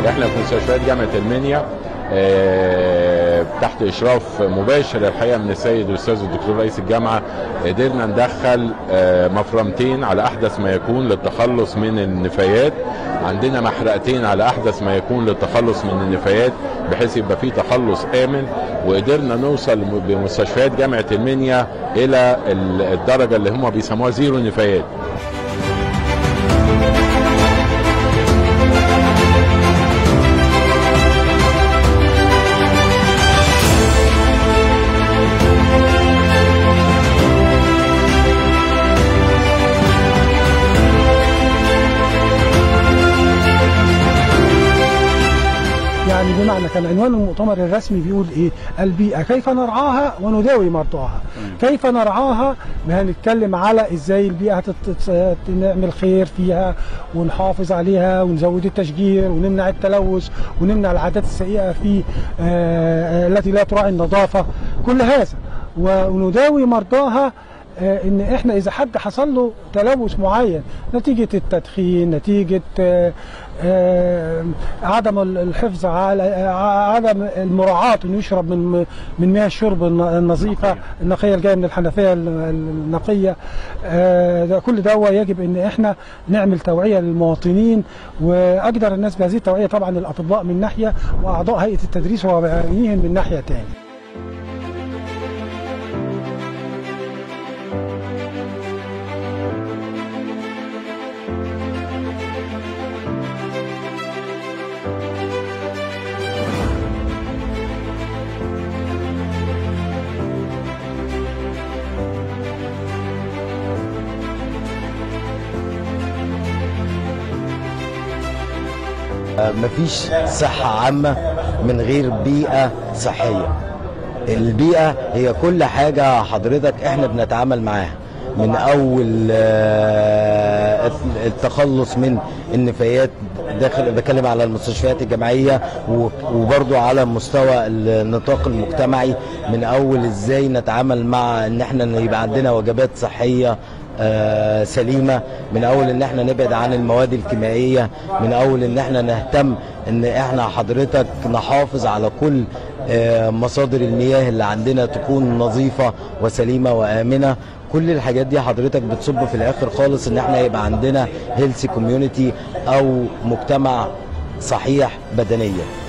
احنا في مستشفيات جامعه المنيا آه، تحت اشراف مباشر الحقيقه من السيد الاستاذ الدكتور رئيس الجامعه قدرنا ندخل آه، مفرمتين على احدث ما يكون للتخلص من النفايات عندنا محرقتين على احدث ما يكون للتخلص من النفايات بحيث يبقى في تخلص امن وقدرنا نوصل بمستشفيات جامعه المنيا الى الدرجه اللي هم بيسموها زيرو نفايات يعني بمعنى كان عنوان المؤتمر الرسمي بيقول ايه البيئه كيف نرعاها ونداوي مرضاها كيف نرعاها هنتكلم على ازاي البيئه هتت... نعمل خير فيها ونحافظ عليها ونزود التشجير ونمنع التلوث ونمنع العادات السيئه في آه التي لا تراعي النظافه كل هذا ونداوي مرضاها آه، ان احنا اذا حد حصل له تلوث معين نتيجه التدخين نتيجه آه، آه، عدم الحفظ على آه، عدم المراعاه انه يشرب من من مياه الشرب الن- النظيفه النقيه الجايه من الحنفيه ال- النقيه آه، ده كل ده يجب ان احنا نعمل توعيه للمواطنين واقدر الناس بهذه التوعيه طبعا الاطباء من ناحيه واعضاء هيئه التدريس وبعينهم من ناحيه ثانيه مفيش صحة عامة من غير بيئة صحية البيئة هي كل حاجة حضرتك احنا بنتعامل معاها من اول آه، التخلص من النفايات داخل بتكلم على المستشفيات الجامعية و- وبرضو على مستوى النطاق المجتمعي من اول ازاي نتعامل مع ان احنا يبقى عندنا وجبات صحية آه، سليمه من اول ان احنا نبعد عن المواد الكيميائيه من اول ان احنا نهتم ان احنا حضرتك نحافظ على كل آه، مصادر المياه اللي عندنا تكون نظيفه وسليمه وامنه كل الحاجات دي حضرتك بتصب في الاخر خالص ان احنا يبقى عندنا هيلثي كوميونتي او مجتمع صحيح بدنيا